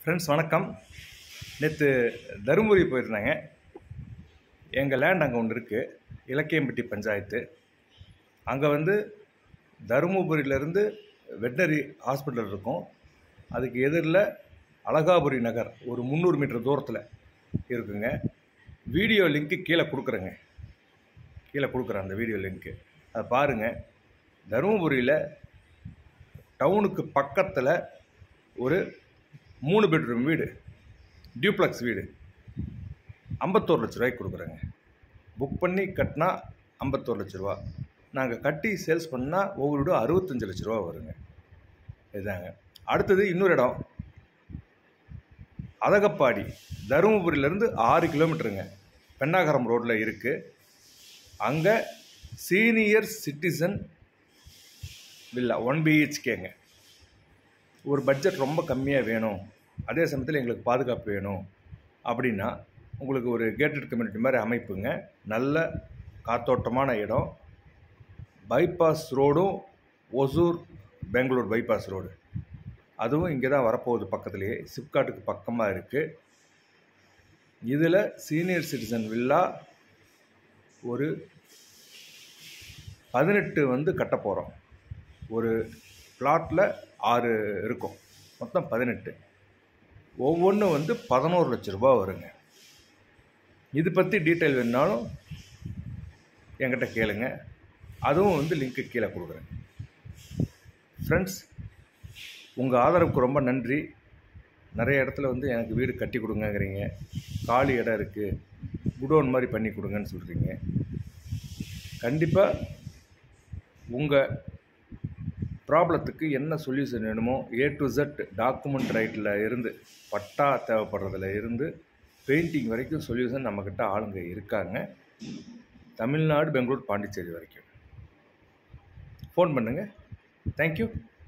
friends வணக்கம் நேற்று தருமபுரி போயிருந்தாங்க எங்கள் லேண்ட் அங்கே ஒன்று இருக்குது இலக்கியம்பட்டி பஞ்சாயத்து அங்கே வந்து தருமபுரியிலேருந்து வெட்டரி ஹாஸ்பிட்டல் இருக்கும் அதுக்கு எதிரில் அழகாபுரி நகர் ஒரு முந்நூறு மீட்டர் தூரத்தில் இருக்குங்க வீடியோ லிங்க்கு கீழே கொடுக்குறேங்க கீழே கொடுக்குறேன் அந்த வீடியோ லிங்க்கு அதை பாருங்கள் தருமபுரியில் டவுனுக்கு பக்கத்தில் ஒரு மூணு பெட்ரூம் வீடு டியூப்ளக்ஸ் வீடு ஐம்பத்தோரு லட்ச ரூபாய்க்கு கொடுக்குறேங்க புக் பண்ணி கட்டினா ஐம்பத்தோரு லட்ச ரூபா நாங்கள் கட்டி சேல்ஸ் பண்ணால் ஒவ்வொரு வீடும் அறுபத்தஞ்சு லட்ச ரூபா வருங்க இதுதாங்க அடுத்தது இன்னொரு இடம் அதகப்பாடி தருமபுரியிலேருந்து ஆறு கிலோமீட்டருங்க பெண்ணாகரம் ரோட்டில் இருக்குது அங்கே சீனியர் சிட்டிசன் வில்லா ஒன் பிஹெச்கேங்க ஒரு பட்ஜெட் ரொம்ப கம்மியாக வேணும் அதே சமயத்தில் எங்களுக்கு பாதுகாப்பு வேணும் அப்படின்னா உங்களுக்கு ஒரு கேட்டட் கம்யூனிட்டி மாதிரி அமைப்புங்க நல்ல காத்தோட்டமான இடம் பைபாஸ் ரோடும் ஒசூர் பெங்களூர் பைபாஸ் ரோடு அதுவும் இங்கே தான் வரப்போகுது பக்கத்துலேயே சிப்காட்டுக்கு பக்கமாக இருக்குது இதில் சீனியர் சிட்டிசன் வில்லா ஒரு பதினெட்டு வந்து கட்ட போகிறோம் ஒரு பிளாட்டில் ஆறு இருக்கும் மொத்தம் பதினெட்டு ஒவ்வொன்றும் வந்து பதினோரு லட்ச ரூபா வருங்க இது பற்றி டீட்டெயில் வேணுனாலும் என்கிட்ட கேளுங்க அதுவும் வந்து லிங்க்கு கீழே கொடுக்குறேன் ஃப்ரெண்ட்ஸ் உங்கள் ஆதரவுக்கு ரொம்ப நன்றி நிறைய இடத்துல வந்து எனக்கு வீடு கட்டி கொடுங்கங்கிறீங்க காலி இடம் இருக்குது குடோன் மாதிரி பண்ணி கொடுங்கன்னு சொல்கிறீங்க கண்டிப்பாக உங்கள் ப்ராப்ளத்துக்கு என்ன சொல்யூஷன் வேணுமோ ஏ டு Z டாக்குமெண்ட் ரைட்டில் இருந்து பட்டா தேவைப்படுறதுல இருந்து பெயிண்டிங் வரைக்கும் சொல்யூஷன் நம்மக்கிட்ட ஆளுங்க இருக்காங்க தமிழ்நாடு பெங்களூர் பாண்டிச்சேரி வரைக்கும் ஃபோன் பண்ணுங்கள் தேங்க்யூ